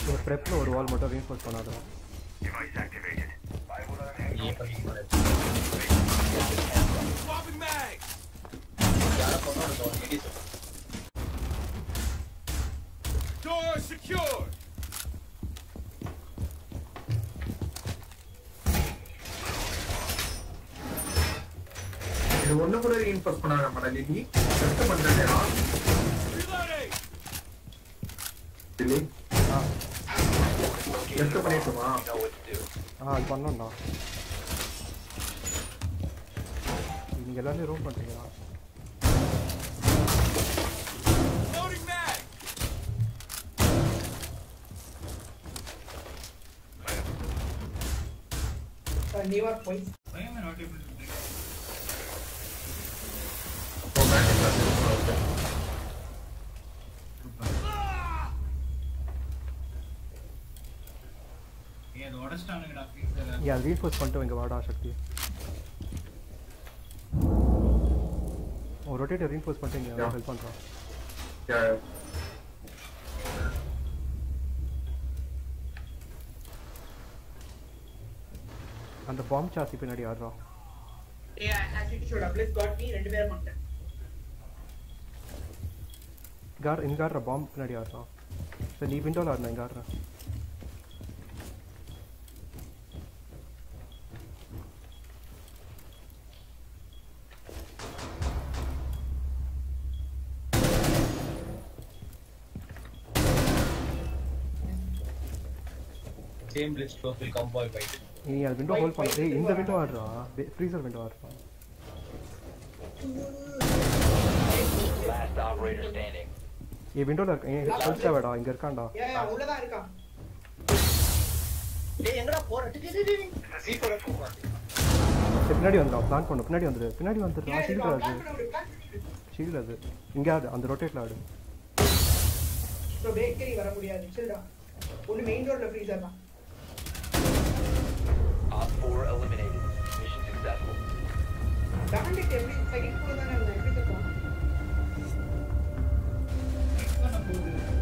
ஒரு ப்ரெப்பில் ஒரு வால் மட்டும் ரீஃபோர்ஸ் பண்ணாதான் ஏன் பண்ணிக்கூடாது Swapping mag! யாரை கொண்டு வந்து ஒரு லேடிஸ் Door secured! இது ஒண்ணு கூட ரீஇன்ஃபோர்ஸ் பண்ணாத மேடம் லில்லி டெஸ்ட் பண்றதே Reloading! லில்லி டெஸ்ட் பண்ணிட்டுமா ஆ அது பண்ணோம்ண்ணா நீங்கள் எல்லாமே ரூம் பண்ணுறீங்களா Loading mag! நியூயார்க் போய் Why am I not able to break? ஏய், அது உடைச்சிட்டானுங்கடா, freezer அ. ஏன் ரீஃபோர்ஸ் பண்ணிட்டு இங்கே வாடா சக்தி ஒரு ரொட்டேட்டர் ரீஃபோர்ஸ் பண்ணிட்டு இங்கே Yeah. ஹெல்ப் பண்ணுறான் அந்த பாம் சாசி பின்னாடி ஆடுறான் ஏ ஆக்சுவலி ஷோட் அப்ளேஸ் காட் மீ ரெண்டு பேரும் பண்ணிட்டேன் கார் இங்கே ஆடுற பாம் பின்னாடி ஆடுறான் சரி நீ விண்டோவில் ஆடுன இங்கே ஆடுறேன் சேம் லிஸ்ட் வில் கம் பாய் ஃபைட் நீ அது விண்டோ ஹோல்ட் பண்ண ஏய் இந்த விண்டோ ஆடுறா ஃப்ரீசர் விண்டோ ஆடுறான் Last operator standing. ஏய் விண்டோவில் இருக்க ஏய் சொல்லிட்டா வேடா இங்கே இருக்கான்டா ஏ உள்ளதான் இருக்கான் டேய் எங்கடா போற டேய் டேய் டேய் சீக்கிரம் எடுத்து போ சரி, பின்னாடி வந்துடும் பிளான் பண்ணு பின்னாடி வந்துடு பின்னாடி வந்துடுறா பின்னாடி ஷீல்டு இருக்கான். அது plan பண்ண விடு, plan பண்ண விடு. ஷீல்டு அது இங்கே ஆடு அந்த ரொட்டேட்டில் ஆடு So, bakery வர முடியாது சில்டா ஒன்னு மெயின் ரோட்ல ஃப்ரீசர் தான் Op 4 eliminated. Mission successful. Bandit எப்படி செகண்ட் ஃப்ளோர் தானே இருந்தா எப்படி இருக்கும் பண்ண போகுது.